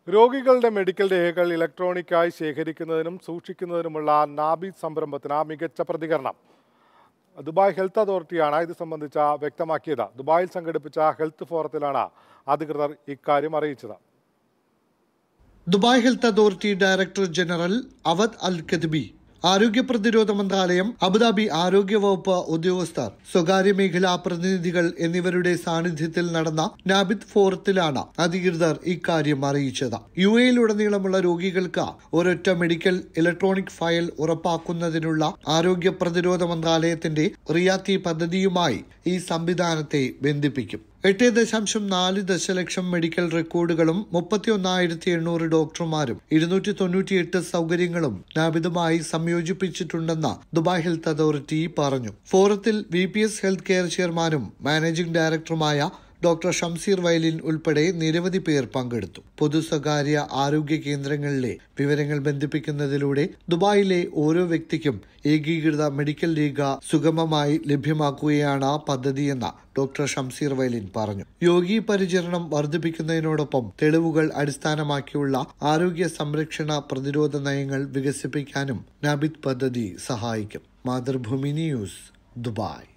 രോഗികളുടെ മെഡിക്കൽ രേഖകൾ ഇലക്ട്രോണിക്കായി ശേഖരിക്കുന്നതിനും സൂക്ഷിക്കുന്നതിനുമുള്ള നാബി സംരംഭത്തിന് മികച്ച പ്രതികരണം ദുബായ് ഹെൽത്ത് അതോറിറ്റിയാണ് ഇത് സംബന്ധിച്ച വ്യക്തമാക്കിയത് ദുബായിൽ സംഘടിപ്പിച്ച ഹെൽത്ത് ഫോറത്തിലാണ് അധികൃതർ ഇക്കാര്യം അറിയിച്ചത് Dubai health authority director general Awadh Al Ketbi ആരോഗ്യ പ്രതിരോധ മന്ത്രാലയം അബുദാബി ആരോഗ്യ വകുപ്പ് ഉദ്യോഗസ്ഥർ സ്വകാര്യ മേഖലാ പ്രതിനിധികൾ എന്നിവരുടെ സാന്നിധ്യത്തിൽ നടന്ന നാബിദ് ഫോറത്തിലാണ് അധികൃതർ ഇക്കാര്യം അറിയിച്ചത് യു എയിലുടനീളമുള്ള രോഗികൾക്ക് ഒരൊറ്റ മെഡിക്കൽ ഇലക്ട്രോണിക് ഫയൽ ഉറപ്പാക്കുന്നതിനുള്ള ആരോഗ്യ പ്രതിരോധ മന്ത്രാലയത്തിന്റെ റിയാത്തി പദ്ധതിയുമായി ഈ സംവിധാനത്തെ ബന്ധിപ്പിക്കും എട്ട് ദശാംശം നാല് ദശലക്ഷം മെഡിക്കൽ റെക്കോർഡുകളും മുപ്പത്തി ഒന്നായിരത്തി എണ്ണൂറ് ഡോക്ടർമാരും ഇരുന്നൂറ്റി തൊണ്ണൂറ്റിയെട്ട് സൗകര്യങ്ങളും നാബിദുമായി സംയോജിപ്പിച്ചിട്ടുണ്ടെന്ന് ദുബായ് ഹെൽത്ത് അതോറിറ്റി പറഞ്ഞു ഫോറത്തിൽ V P S health care ചെയർമാനും മാനേജിംഗ് ഡയറക്ടറുമായ ഡോക്ടർ ഷംസീർ വയലിൻ ഉൾപ്പെടെ നിരവധി പേർ പങ്കെടുത്തു പൊതു സ്വകാര്യ ആരോഗ്യ കേന്ദ്രങ്ങളിലെ വിവരങ്ങൾ ബന്ധിപ്പിക്കുന്നതിലൂടെ ദുബായിലെ ഓരോ വ്യക്തിക്കും ഏകീകൃത മെഡിക്കൽ രേഖ സുഗമമായി ലഭ്യമാക്കുകയാണ് പദ്ധതിയെന്ന് ഡോക്ടർ ഷംസീർ വയലിൻ പറഞ്ഞു യോഗി പരിചരണം വർദ്ധിപ്പിക്കുന്നതിനോടൊപ്പം തെളിവുകൾ അടിസ്ഥാനമാക്കിയുള്ള ആരോഗ്യ സംരക്ഷണ പ്രതിരോധ നയങ്ങൾ വികസിപ്പിക്കാനും നാബിദ് പദ്ധതി സഹായിക്കും മാതൃഭൂമി ന്യൂസ് ദുബായ്